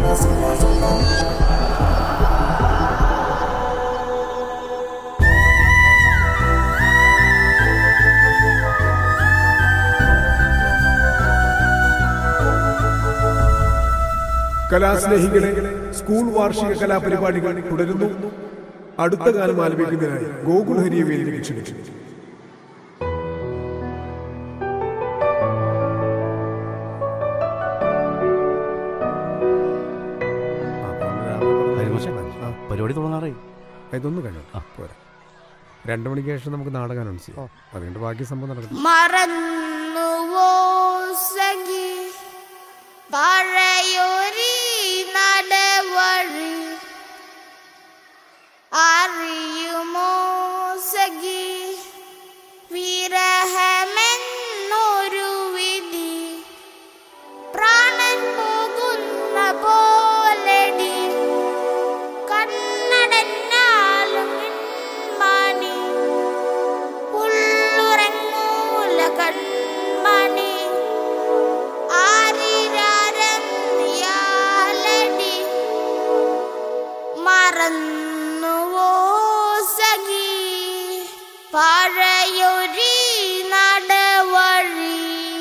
കലാസ്നേഹികളെ school വാർഷിക കലാപരിപാടികൾ തുടരുന്നു അടുത്ത കാലം ആലപിക്കുന്നതിനായി ഗോകുൽ ഹരിയെ വേദിയിലേക്ക് ക്ഷണിച്ചു ഹരിമാഷേ, പരിപാടി തുടങ്ങാറേ ഇതൊന്നും കഴിഞ്ഞു പോരാ രണ്ടു മണിക്ക് ശേഷം നമുക്ക് നാടകം അനൗൺസ് ചെയ്യാം അതുകൊണ്ട് ബാക്കി സംഭവം നടക്കും മറന്നുവോ സഖി പഴയൊരി നടവഴി അറിയുമോ സഖി വിരഹമെന്നൊരു വിധി പ്രാണൻ പോകുന്ന പോലടി കണ്ണടഞ്ഞാലും മണി പുള്ളുറങ്ങൂല കൺമണി ആരിരാരം നീയാലടി മറന്നുവോ സഖി പഴയൊരി നടവഴി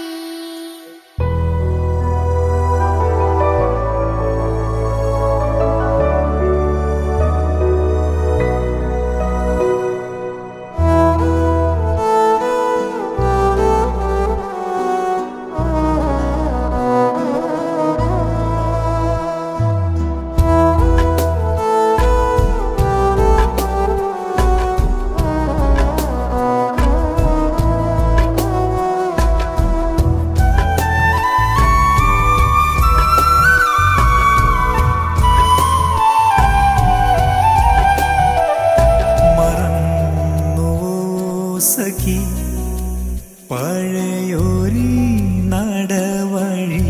മറന്നുവോ സഖി പഴയൊരി നടവഴി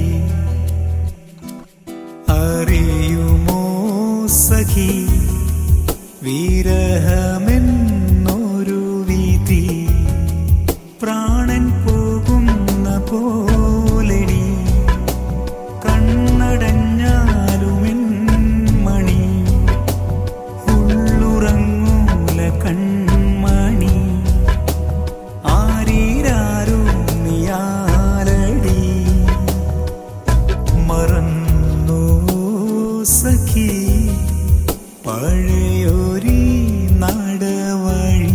അറിയുമോ സഖി വിരഹമെന്നൊരു വിധി പ്രാണൻ പോകുന്ന പോലെടി കണ്ണടഞ്ഞാലുമെൻ മണി ഉള്ളുറങ്ങൂല കൺമണി ആരീരാരോ നീയാലടി മറന്നു സഖി പഴയൊരി നടവഴി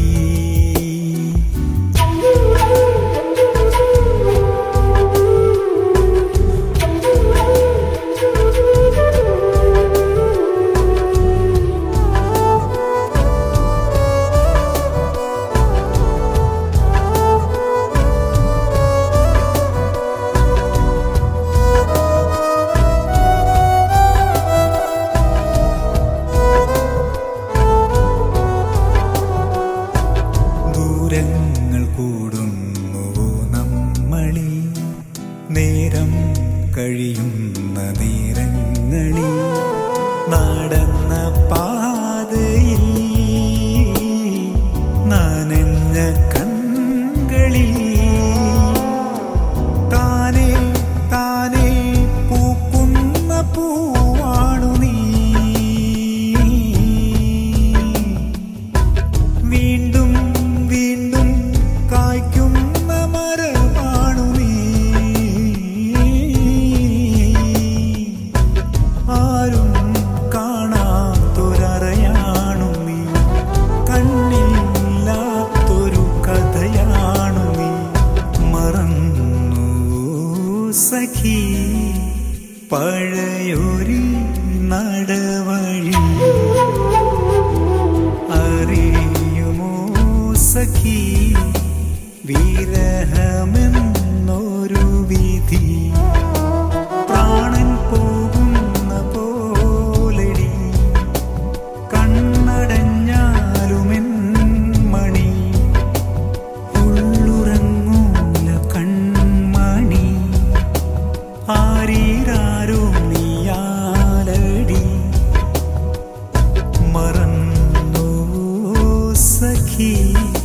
ദൂരങ്ങൾ കൂടുന്നുവോ നമ്മളി നേരം കഴിയുന്ന നേരങ്ങളിൽ നടന്ന പാതയിൽ നനഞ്ഞ കൺകളിൽ താനേ താനേ പൂക്കുന്ന പൂവാണു നീ വീണ്ടും വീണ്ടും കായ്ക്കുന്ന മരമാണു നീ ആരും കാണാത്തൊരറയാണു നീ കണ്ണില്ലാത്തൊരു കഥയാണു നീ മറന്നു സഖി പഴയൊരി നടവഴി അറിയുമോ സഖി വിരഹമെന്നൊരു വിധി പ്രാണൻ പോകുന്ന പോലടി കണ്ണടഞ്ഞാലുമെൻ മണി ഉള്ളുറങ്ങൂല കൺമണി ആരീരാരോ നീയാലടി മറന്നു സഖി